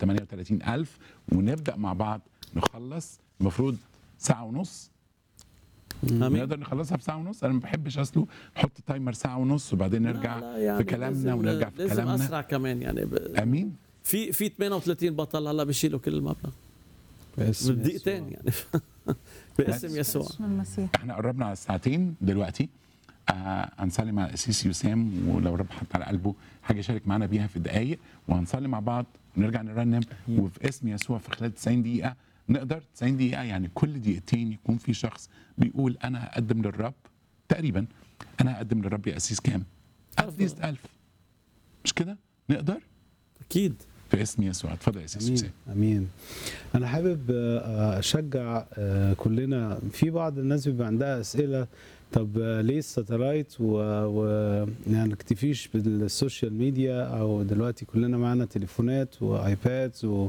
38000 ونبدا مع بعض نخلص المفروض ساعه ونص امين نقدر نخلصها في ساعه ونص انا ما بحبش اصله نحط تايمر ساعه ونص وبعدين نرجع لا، لا، يعني في كلامنا لازم- ونرجع في لازم كلامنا اسرع كمان يعني ب... امين في في 38 بطل هلا بيشيلوا كل المبلغ باسم بدقيقتين يسوع. يعني باسم يسوع اسم المسيح احنا قربنا على الساعتين دلوقتي آه هنصلي مع القسيس يسام ولو رب حط على قلبه حاجه يشارك معانا بيها في الدقايق وهنصلي مع بعض ونرجع نرنم وفي اسم يسوع في خلال 90 دقيقه نقدر 90 دقيقه يعني كل دقيقتين يكون في شخص بيقول انا هقدم للرب تقريبا انا هقدم للرب يا قسيس كام؟ اتليست 1000 مش كده؟ نقدر؟ اكيد في اسم يسوع اتفضل يا قسيس امين يسام امين انا حابب آه، اشجع آه، كلنا في بعض الناس بيبقى عندها اسئله طب آه، ليه الساتلايت و, و... يعني نكتفيش بالسوشيال ميديا او دلوقتي كلنا معانا تليفونات وايباد و...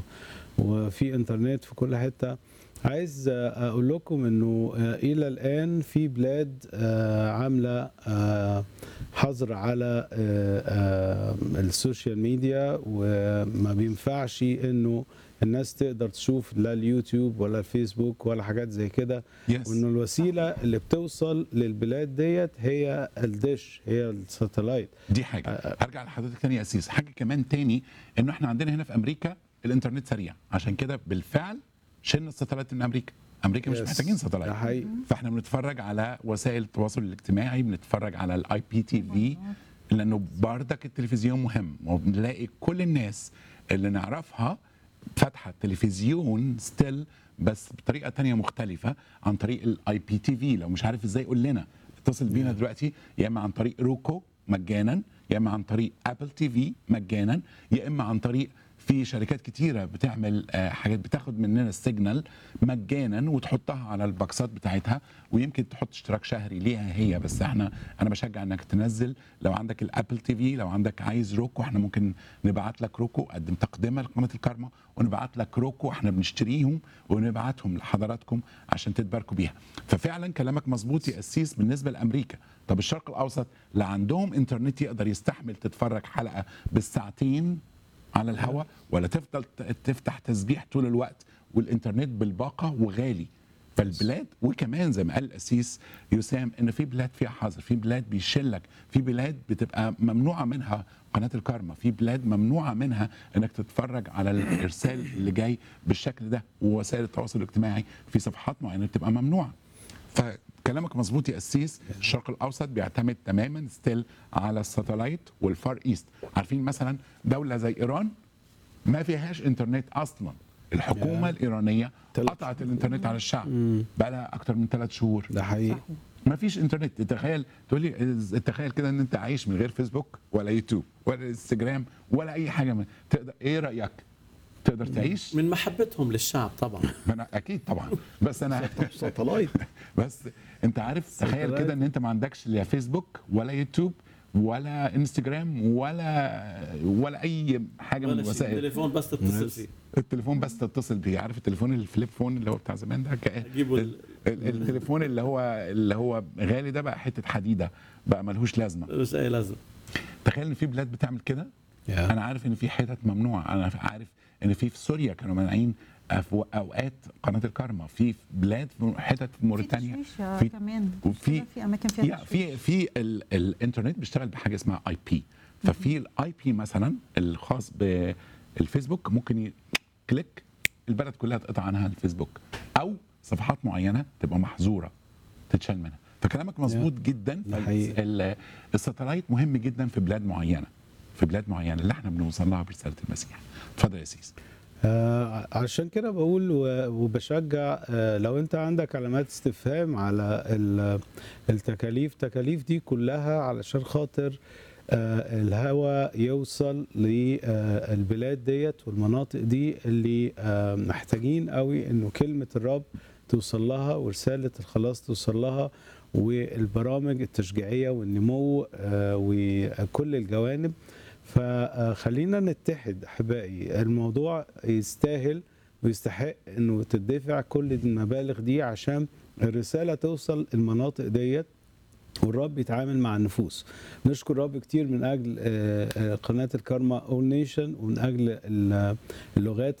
وفي انترنت في كل حته عايز آه، اقول لكم انه آه، الى الان في بلاد آه، عامله آه، حظر على آه، آه، السوشيال ميديا وما بينفعش انه الناس تقدر تشوف لا اليوتيوب ولا الفيسبوك ولا حاجات زي كده يس وانه الوسيله اللي بتوصل للبلاد ديت هي الدش هي الساتلايت دي حاجه هرجع لحضرتك تاني يا اسيس حاجه كمان تاني انه احنا عندنا هنا في امريكا الانترنت سريع عشان كده بالفعل شلنا الساتلايت من امريكا امريكا مش Yes. محتاجين ده ساتلايت حقيقي فاحنا بنتفرج على وسائل التواصل الاجتماعي بنتفرج على الاي بي تي في لانه بردك التلفزيون مهم وبنلاقي كل الناس اللي نعرفها فاتحه التلفزيون ستيل بس بطريقه تانية مختلفه عن طريق الاي بي تي في لو مش عارف ازاي قول لنا اتصل بينا دلوقتي يا اما عن طريق روكو مجانا يا اما عن طريق ابل تي في مجانا يا اما عن طريق في شركات كتيره بتعمل آه، حاجات بتاخد مننا السيجنال مجانا وتحطها على الباكسات بتاعتها ويمكن تحط اشتراك شهري ليها هي بس احنا انا بشجع انك تنزل لو عندك الابل تي في لو عندك عايز روكو احنا ممكن نبعت لك روكو قدم تقدمه لقناه الكارما ونبعت لك روكو احنا بنشتريهم ونبعتهم لحضراتكم عشان تتباركوا بيها ففعلا كلامك مظبوط يا قسيس بالنسبه لامريكا طب الشرق الاوسط لا عندهم انترنت يقدر يستحمل تتفرج حلقه بالساعتين على الهواء ولا تفضل ت- تفتح تسبيح طول الوقت والانترنت بالباقه وغالي فالبلاد وكمان زي ما قال القسيس يسام ان في بلاد فيها حظر في بلاد بيشلك في بلاد بتبقى ممنوعه منها قناه الكارما في بلاد ممنوعه منها انك تتفرج على الارسال اللي جاي بالشكل ده ووسائل التواصل الاجتماعي في صفحات معينه بتبقى ممنوعه فكلامك مظبوط يا قسيس الشرق الاوسط بيعتمد تماما ستيل على الساتلايت والفار ايست عارفين مثلا دوله زي ايران ما فيهاش انترنت اصلا الحكومه يا. الايرانيه تلات قطعت الانترنت على الشعب بقى لها اكتر من ثلاث شهور ده حقيقي ما فيش انترنت تخيل تقول لي إز- تخيل كده ان انت عايش من غير فيسبوك ولا يوتيوب ولا انستجرام ولا اي حاجه من تقدر ايه رايك تقدر تعيش من محبتهم للشعب طبعا ما انا اكيد طبعا بس انا ساتلايت بس انت عارف تخيل ساتلايت. كده ان انت ما عندكش لا فيسبوك ولا يوتيوب ولا انستجرام ولا ولا اي حاجه من ولا شيء الوسائل تليفون بس تتصل فيه التليفون بس تتصل بيه عارف التليفون الفليب فون اللي هو بتاع زمان ده كأ- جيبوا ال- ال- التليفون اللي هو اللي هو غالي ده بقى حته حديده بقى ملهوش لازمه مش اي لازم تخيل ان في بلاد بتعمل كده يا. انا عارف ان في حتت ممنوعه انا عارف ان في في سوريا كانوا مانعين في اوقات قناه الكارما في بلاد في حتت في موريتانيا في في- كمان وفي في اماكن فيها يا في في ال- الانترنت بيشتغل بحاجه اسمها اي بي ففي الاي بي مثلا الخاص بالفيسبوك ممكن ي- كليك البلد كلها تقطع عنها الفيسبوك او صفحات معينه تبقى محظوره تتشال منها فكلامك مظبوط جدا ده حقيقي. ال- الساتلايت مهم جدا في بلاد معينه في بلاد معينه اللي احنا بنوصل لها برساله المسيح اتفضل يا سيس آه عشان كده بقول و- وبشجع آه لو انت عندك علامات استفهام على ال- التكاليف تكاليف دي كلها علشان خاطر آه الهواء يوصل للبلاد ديت والمناطق دي اللي آه محتاجين قوي انه كلمة الرب توصل لها ورسالة الخلاص توصل لها والبرامج التشجيعية والنمو آه وكل الجوانب فخلينا نتحد احبائي الموضوع يستاهل ويستحق انه تدفع كل المبالغ دي عشان الرساله توصل المناطق ديت والرب يتعامل مع النفوس نشكر الرب كتير من اجل آه، آه، قناه الكارما اول نيشن ومن اجل ال- اللغات